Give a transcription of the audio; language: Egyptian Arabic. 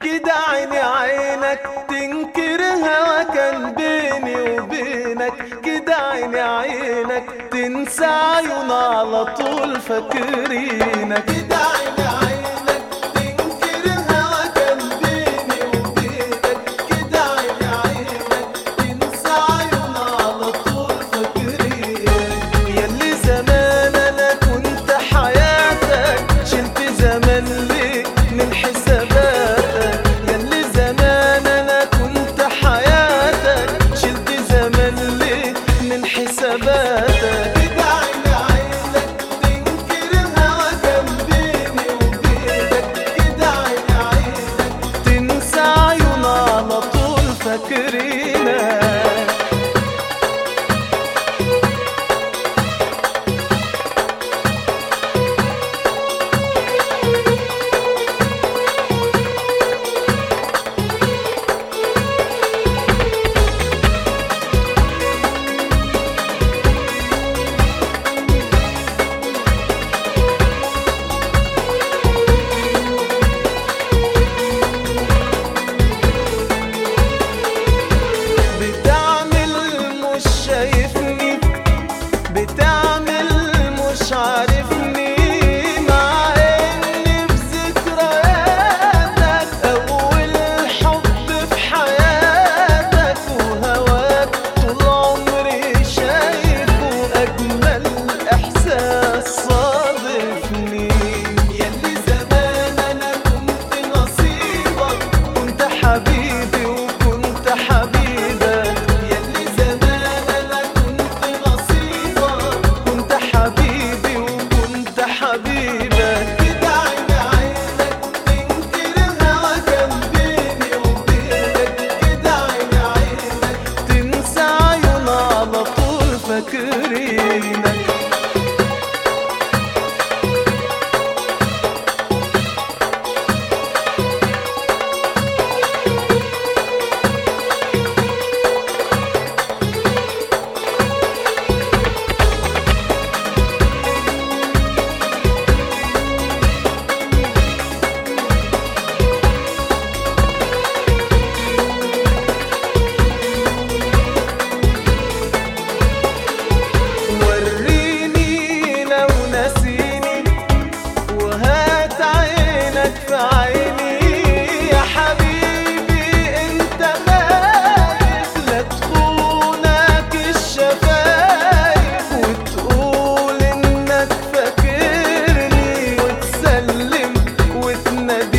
كده عيني عينك تنكر هوا كان بيني وبينك كده عيني عينك تنسى عيون على طول فاكرينك كده عيني عينك تنكر هوا كان بيني وبينك كده عيني عينك تنسى عيون على طول فاكرينك ياللي زمان انا كنت حياتك شلت زمان ليه من حساباتك ياللي زمان انا كنت حياتك شلت زمان ليه من حساباتك كده عيني عينك تنكر الهوا كان بيني وبينك كده عيني عينك تنسى عيون على طول فاكرينك بتعمل مش شايفني بتعمل مش عارفني مع اني في ذكرياتك اول حب في حياتك وهواك طول عمري شايفه اجمل احساس صادفني ياللي زمان انا كنت نصيبك كنت حبيبي وكنت حبيبك ياللي زمان انا كنت نصيبك كنت حبيبي وكنت حبيبك كده عيني عينك تنكر الهوا كان بيني وبينك كده عيني عينك تنسى عيون على طول فاكرينك وريني لو نسيني وهات عينك في عيني يا حبيبي انت خايف لا تخونك الشفايف وتقول انك فاكرني وتسلم وتنادي